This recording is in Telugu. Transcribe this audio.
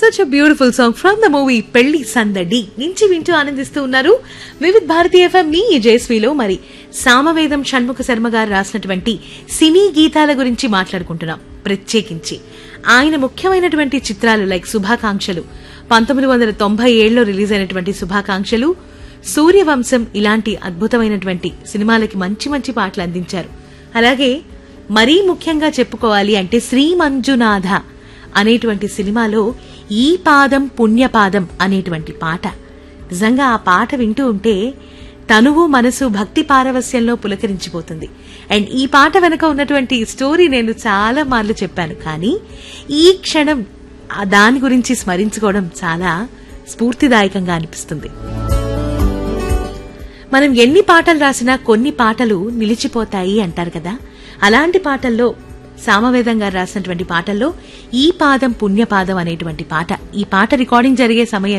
such a beautiful song from the movie Pelli Sandadi నుంచి వింటూ ఆనందిస్తూ ఉన్నారు వివిధ్ భారతీ ఎఫ్ఎం మీ జేస్వీలో మరి సామవేదం షణ్ముఖ శర్మ గారు రాసినటువంటి సినీ గీతాల గురించి మాట్లాడుకుంటున్నాం ప్రత్యేకించి ఆయన ముఖ్యమైనటువంటి చిత్రాలు లైక్ శుభాకాంక్షలు పంతొమ్మిది వందల తొంభై ఏడులో రిలీజ్ అయినటువంటి శుభాకాంక్షలు సూర్యవంశం ఇలాంటి అద్భుతమైనటువంటి సినిమాలకి మంచి మంచి పాటలు అందించారు అలాగే మరీ ముఖ్యంగా చెప్పుకోవాలి అంటే శ్రీ మంజునాథ అనేటువంటి సినిమాలో ఈ పాదం పుణ్యపాదం అనేటువంటి పాట నిజంగా ఆ పాట వింటూ ఉంటే తనువు మనసు భక్తి పారవస్యంలో పులకరించిపోతుంది అండ్ ఈ పాట వెనక ఉన్నటువంటి స్టోరీ నేను చాలా మార్లు చెప్పాను కానీ ఈ క్షణం ఆ దాని గురించి స్మరించుకోవడం చాలా స్ఫూర్తిదాయకంగా అనిపిస్తుంది మనం ఎన్ని పాటలు రాసినా కొన్ని పాటలు నిలిచిపోతాయి అంటారు కదా అలాంటి పాటల్లో సామవేదం గారు రాసినటువంటి పాటల్లో ఈ పాదం పుణ్యపాదం అనేటువంటి పాట ఈ పాట రికార్డింగ్ జరిగే సమయం